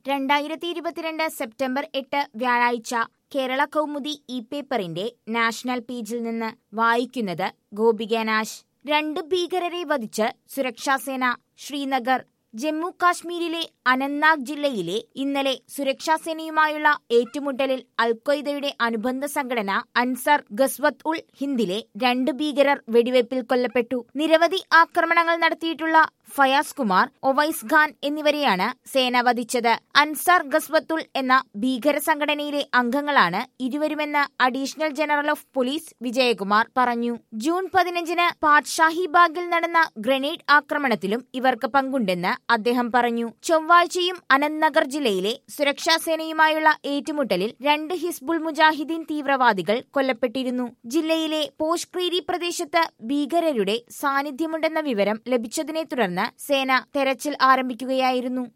രണ്ടായിരത്തി ഇരുപത്തിരണ്ട് സെപ്റ്റംബർ എട്ട് വ്യാഴാഴ്ച കേരള കൗമുദി ഇ പേപ്പറിന്റെ നാഷണൽ പേജിൽ നിന്ന് വായിക്കുന്നത് ഗോപിക നാശ് രണ്ട് ഭീകരരെ വധിച്ച് സുരക്ഷാസേന ശ്രീനഗർ ജമ്മു കാശ്മീരിലെ അനന്ത്നാഗ് ജില്ലയിലെ ഇന്നലെ സുരക്ഷാസേനയുമായുള്ള ഏറ്റുമുട്ടലിൽ അൽഖ്വയ്ദയുടെ അനുബന്ധ സംഘടന അൻസർ ഗസ്വത് ഉൾ ഹിന്ദിലെ രണ്ട് ഭീകരർ വെടിവയ്പിൽ കൊല്ലപ്പെട്ടു നിരവധി ആക്രമണങ്ങൾ നടത്തിയിട്ടുള്ള ഫയാസ് കുമാർ ഒവൈസ് ഖാൻ എന്നിവരെയാണ് സേന വധിച്ചത് അൻസാർ ഗസ്വത്തുൾ എന്ന ഭീകര സംഘടനയിലെ അംഗങ്ങളാണ് ഇരുവരുമെന്ന് additional general of police Vijayakumar പറഞ്ഞു ജൂൺ പതിനഞ്ചിന് പാട്ഷാഹി ബാഗിൽ നടന്ന ഗ്രനേഡ് ആക്രമണത്തിലും ഇവർക്ക് പങ്കുണ്ടെന്ന് അദ്ദേഹം പറഞ്ഞു ചൊവ്വാഴ്ചയും അനന്ത്നഗർ ജില്ലയിലെ സുരക്ഷാ സേനയുമായുള്ള ഏറ്റുമുട്ടലിൽ രണ്ട് ഹിസ്ബുൾ മുജാഹിദീൻ തീവ്രവാദികൾ കൊല്ലപ്പെട്ടിരുന്നു ജില്ലയിലെ പോഷ്ക്രീരി പ്രദേശത്ത് ഭീകരരുടെ സാന്നിധ്യമുണ്ടെന്ന വിവരം ലഭിച്ചതിനെ തുടർന്ന് സേന തെരച്ചിൽ ആരംഭിക്കുകയായിരുന്നു